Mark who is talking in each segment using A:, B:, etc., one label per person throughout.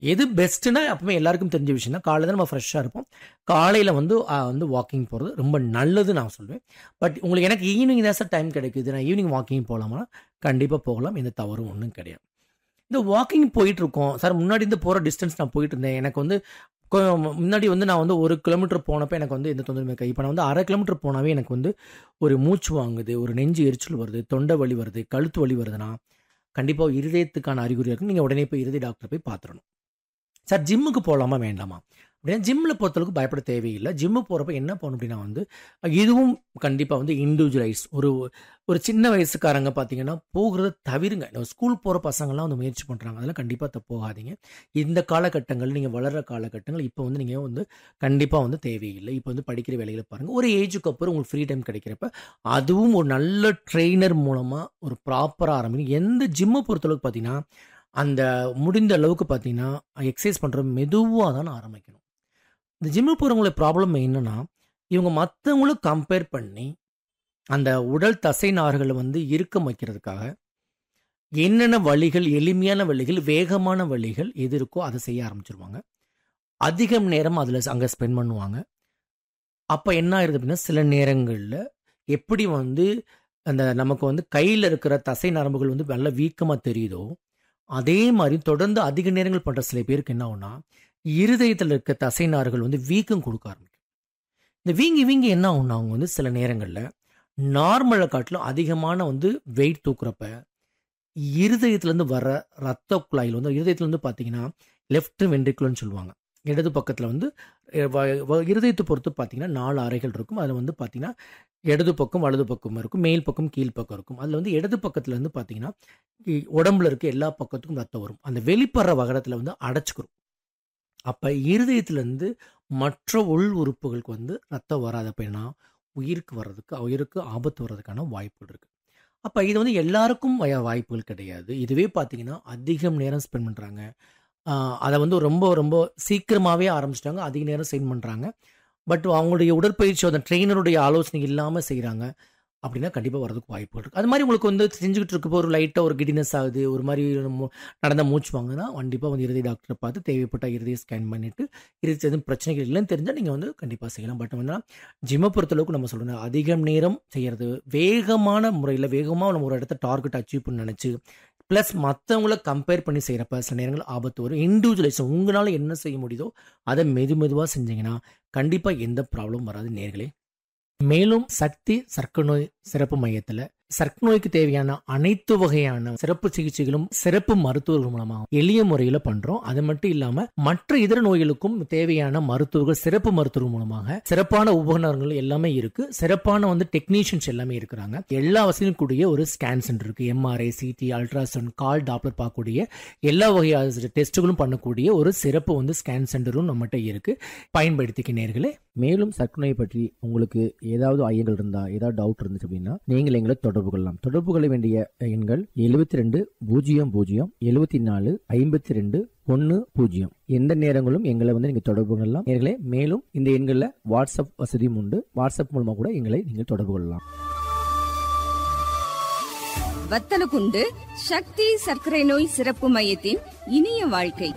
A: எது பெஸ்ட்டுன்னா அப்பவுமே எல்லாருக்கும் தெரிஞ்ச விஷயம் தான் காலையில் நம்ம ஃப்ரெஷ்ஷாக இருப்போம் காலையில் வந்து ஆ, வந்து வாக்கிங் போகிறது ரொம்ப நல்லது நான் சொல்லுவேன் பட் உங்களுக்கு எனக்கு ஈவினிங் தான் சார் டைம் கிடைக்குது நான் ஈவினிங் வாக்கிங் போகலாமா கண்டிப்பாக போகலாம் எந்த தவறும் ஒன்றும் கிடையாது இந்த வாக்கிங் போயிட்டு இருக்கோம் சார் முன்னாடி இருந்து போகிற டிஸ்டன்ஸ் நான் போயிட்டு இருந்தேன் எனக்கு வந்து கொ- முன்னாடி வந்து நான் வந்து ஒரு கிலோமீட்டர் போனப்போ எனக்கு வந்து எந்த தொந்தரவுமே இருக்காது இப்போ நான் வந்து அரை கிலோமீட்டர் போனாவே எனக்கு வந்து ஒரு மூச்சு வாங்குது ஒரு நெஞ்சு எரிச்சல் வருது தொண்டை வலி வருது கழுத்து வலி வருதுன்னா கண்டிப்பாக இருதயத்துக்கான அறிகுறி இருக்கும் நீங்கள் உடனே போய் இருதய டாக்டர் போய் பார்த்துடணும் சார் ஜிம்முக்கு போகலாமா வேண்டாமா அப்படின்னா ஜிம்மில் பொறுத்தளவுக்கு பயப்பட தேவையில்லை ஜிம்மு போகிறப்ப என்ன பண்ணணும் அப்படின்னா வந்து இதுவும் கண்டிப்பாக வந்து இண்டிவிஜுவலைஸ் ஒரு ஒரு சின்ன வயசுக்காரங்க பார்த்தீங்கன்னா போகிறத தவிருங்க நம்ம ஸ்கூல் போகிற பசங்கள்லாம் வந்து முயற்சி பண்ணுறாங்க அதெல்லாம் கண்டிப்பாக போகாதீங்க இந்த காலகட்டங்கள் நீங்கள் வளர்கிற காலகட்டங்கள் இப்போ வந்து நீங்கள் வந்து கண்டிப்பாக வந்து தேவையில்லை இப்போ வந்து படிக்கிற வேலைகளை பாருங்கள் ஒரு ஏஜுக்கு அப்புறம் உங்களுக்கு ஃப்ரீ டைம் கிடைக்கிறப்ப அதுவும் ஒரு நல்ல ட்ரெயினர் மூலமாக ஒரு ப்ராப்பராக ஆரம்பிக்கும் எந்த ஜிம்மை பொறுத்தளவுக்கு பார்த்தீங்கன்னா அந்த முடிந்த அளவுக்கு பார்த்தீங்கன்னா எக்ஸசைஸ் பண்ணுற மெதுவாக தான் ஆரம்பிக்கணும் இந்த ஜிம்மு போகிறவங்களோட ப்ராப்ளம் என்னன்னா இவங்க மற்றவங்களும் கம்பேர் பண்ணி அந்த உடல் தசை நார்களை வந்து இறுக்கம் வைக்கிறதுக்காக என்னென்ன வழிகள் எளிமையான வழிகள் வேகமான வழிகள் எது இருக்கோ அதை செய்ய ஆரம்பிச்சிருவாங்க அதிகம் நேரம் அதில் அங்கே ஸ்பெண்ட் பண்ணுவாங்க அப்போ என்ன ஆயிருது அப்படின்னா சில நேரங்களில் எப்படி வந்து அந்த நமக்கு வந்து கையில் இருக்கிற தசை நரம்புகள் வந்து நல்ல வீக்கமாக தெரியுதோ அதே மாதிரி தொடர்ந்து அதிக நேரங்கள் பண்ணுற சில பேருக்கு என்ன ஆகும்னா இருதயத்தில் இருக்க தசை நார்கள் வந்து வீக்கம் கொடுக்க ஆரம்பிக்கும் இந்த வீங்கி வீங்கி என்ன ஆகும்னா அவங்க வந்து சில நேரங்களில் நார்மலை காட்டிலும் அதிகமான வந்து வெயிட் தூக்குறப்ப இருதயத்துலேருந்து வர ரத்த குழாயில் வந்து இருதயத்துலேருந்து பார்த்தீங்கன்னா லெஃப்ட் வென்ட்ரிகுலர்னு சொல்லுவாங்க இடது பக்கத்தில் வந்து அஹ், வ- வ- இருதயத்தை பொறுத்து பார்த்தீங்கன்னா நாலு அறைகள் இருக்கும் அதில் வந்து பார்த்தீங்கன்னா இடது பக்கம் வலது பக்கம் இருக்கும் மேல் பக்கம் கீழ் பக்கம் இருக்கும் அதில் வந்து இடது பக்கத்தில் வந்து பார்த்தீங்கன்னா இ- உடம்புல இருக்க எல்லா பக்கத்துக்கும் ரத்தம் வரும் அந்த வெளிப்படுற வகரத்தில் வந்து அடைச்சிக்கிறோம் அப்போ இருதயத்துலேருந்து மற்ற உள் உறுப்புகளுக்கு வந்து ரத்தம் வராதப்பனா உயிருக்கு வர்றதுக்கு உயிருக்கு ஆபத்து வர்றதுக்கான வாய்ப்புகள் இருக்குது அப்போ இது வந்து எல்லாருக்கும் வய- வாய்ப்புகள் கிடையாது இதுவே பார்த்தீங்கன்னா அதிகம் நேரம் ஸ்பெண்ட் பண்ணுறாங்க அதை வந்து ரொம்ப ரொம்ப சீக்கிரமாகவே ஆரம்பிச்சிட்டாங்க அதிக நேரம் ஸ்பெண்ட் பண்ணுறாங்க பட் அவங்களுடைய உடற்பயிற்சி அந்த ட்ரெயினருடைய ஆலோசனை இல்லாமல் செய்கிறாங்க அப்படின்னா கண்டிப்பாக வரதுக்கு வாய்ப்புகள் இருக்குது அது மாதிரி உங்களுக்கு வந்து செஞ்சுக்கிட்டு இருக்கப்போ ஒரு லைட்டாக ஒரு கிடினஸ் ஆகுது ஒரு மாதிரி மு- நடந்த மூச்சு வாங்குனா கண்டிப்பாக வந்து இருதய டாக்டரை பார்த்து தேவைப்பட்ட இருதய ஸ்கேன் பண்ணிவிட்டு இருதய எதுவும் பிரச்சனைகள் இல்லைன்னு தெரிஞ்சால் நீங்கள் வந்து கண்டிப்பாக செய்யலாம் பட் வந்து ஜிம்மை பொறுத்தளவுக்கு நம்ம சொல்லணும் அதிகம் நேரம் செய்கிறது வேகமான முறையில் வேகமாக நம்ம ஒரு இடத்த டார்கெட் அச்சீவ் பண்ண நினச்சி ப்ளஸ் மற்றவங்கள கம்பேர் பண்ணி செய்கிறப்ப சில நேரங்கள் ஆபத்து வரும் இண்டிவிஜுவலைசேஷன் உங்களால் என்ன செய்ய முடியுதோ அதை மெது மெதுவாக செஞ்சீங்கன்னா கண்டிப்பாக எந்த ப்ராப்ளம் வராது நேர்களே மேலும் சக்தி சர்க்கரை நோய் சிறப்பு மையத்தில் சர்க்கரை நோய்க்கு தேவையான அனைத்து வகையான சிறப்பு சிகிச்சைகளும் சிறப்பு மருத்துவர்கள் மூலமா எளிய முறையில் பண்றோம் அது மட்டும் இல்லாம மற்ற இதர நோய்களுக்கும் தேவையான மருத்துவர்கள் சிறப்பு மருத்துவர்கள் மூலமாக சிறப்பான உபகரணங்கள் எல்லாமே இருக்கு சிறப்பான வந்து டெக்னீஷியன்ஸ் எல்லாமே இருக்கிறாங்க எல்லா வசதியும் கூடிய ஒரு ஸ்கேன் சென்டர் இருக்கு எம்ஆர்ஐ சிடி அல்ட்ராசவுண்ட் கால் டாப்லர் பார்க்கக்கூடிய எல்லா வகையான டெஸ்ட்டுகளும் பண்ணக்கூடிய ஒரு சிறப்பு வந்து ஸ்கேன் சென்டரும் நம்மகிட்ட இருக்கு பயன்படுத்திக்க நேர்களே மேலும் சர்க்கரை நோய் பற்றி உங்களுக்கு ஏதாவது ஐயங்கள் இருந்தா ஏதாவது டவுட் இருந்துச்சு அப்படின்னா நீங்கள் எங்களை தொடர்பு கொள்ளலாம் தொடர்பு கொள்ள வேண்டிய எண்கள் எழுபத்தி ரெண்டு பூஜ்ஜியம் பூஜ்ஜியம் எழுபத்தி நாலு ஐம்பத்தி ரெண்டு ஒன்று பூஜ்ஜியம் எந்த நேரங்களும் எங்களை வந்து நீங்கள் தொடர்பு கொள்ளலாம் நேர்களே மேலும் இந்த எண்களில் வாட்ஸ்அப் வசதியும் உண்டு வாட்ஸ்அப் மூலமாக கூட எங்களை நீங்கள் தொடர்பு கொள்ளலாம்
B: வத்தலகுண்டு சக்தி சர்க்கரை நோய் சிறப்பு மையத்தின் இனிய வாழ்க்கை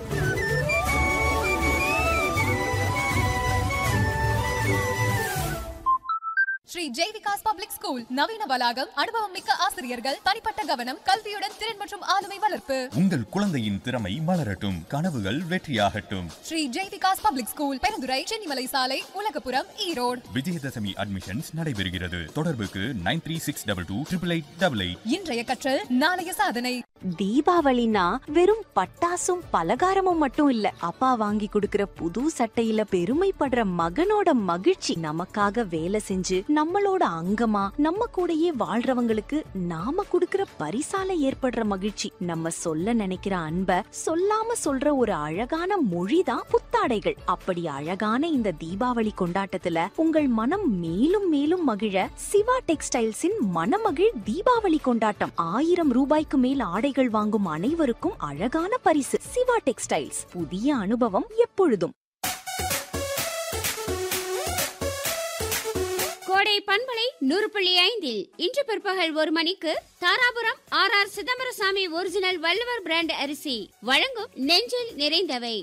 C: ஸ்ரீ ஜெய் விகாஸ் பப்ளிக் ஸ்கூல் நவீன வளாகம் அனுபவம் மிக்க ஆசிரியர்கள் தனிப்பட்ட கவனம் கல்வியுடன் திறன் மற்றும் ஆளுமை வளர்ப்பு
D: உங்கள் குழந்தையின் திறமை வளரட்டும் கனவுகள் வெற்றியாகட்டும்
C: ஸ்ரீ ஜெய் விகாஸ் பப்ளிக் ஸ்கூல் பெருந்துறை சென்னிமலை சாலை உலகபுரம் ஈரோடு
D: விஜயதசமி அட்மிஷன்ஸ் நடைபெறுகிறது தொடர்புக்கு nine three six double two triple eight double eight
C: இன்றைய கற்றல் நாளைய சாதனை
E: தீபாவளினா வெறும் பட்டாசும் பலகாரமும் மட்டும் இல்ல அப்பா வாங்கி கொடுக்கிற புது சட்டையில பெருமைப்படுற மகனோட மகிழ்ச்சி நமக்காக வேலை செஞ்சு நம்மளோட அங்கமா நம்ம கூடயே வாழ்றவங்களுக்கு நாம கொடுக்கிற பரிசால ஏற்படுற மகிழ்ச்சி நம்ம சொல்ல நினைக்கிற அன்ப சொல்லாம சொல்ற ஒரு அழகான மொழிதான் புத்தாடைகள் அப்படி அழகான இந்த தீபாவளி கொண்டாட்டத்துல உங்கள் மனம் மேலும் மேலும் மகிழ சிவா டெக்ஸ்டைல்ஸின் மனமகிழ் தீபாவளி கொண்டாட்டம் ஆயிரம் ரூபாய்க்கு மேல் ஆடைகள் வாங்கும் அனைவருக்கும் அழகான பரிசு சிவா டெக்ஸ்டைல்ஸ் புதிய அனுபவம் எப்பொழுதும்
F: கோடை பண்பலை நூறு புள்ளி ஐந்தில் இன்று பிற்பகல் ஒரு மணிக்கு Dharapuram R R Chidambarasamy original Valluvar brand அரிசி வழங்கும் நெஞ்சில் நிறைந்தவை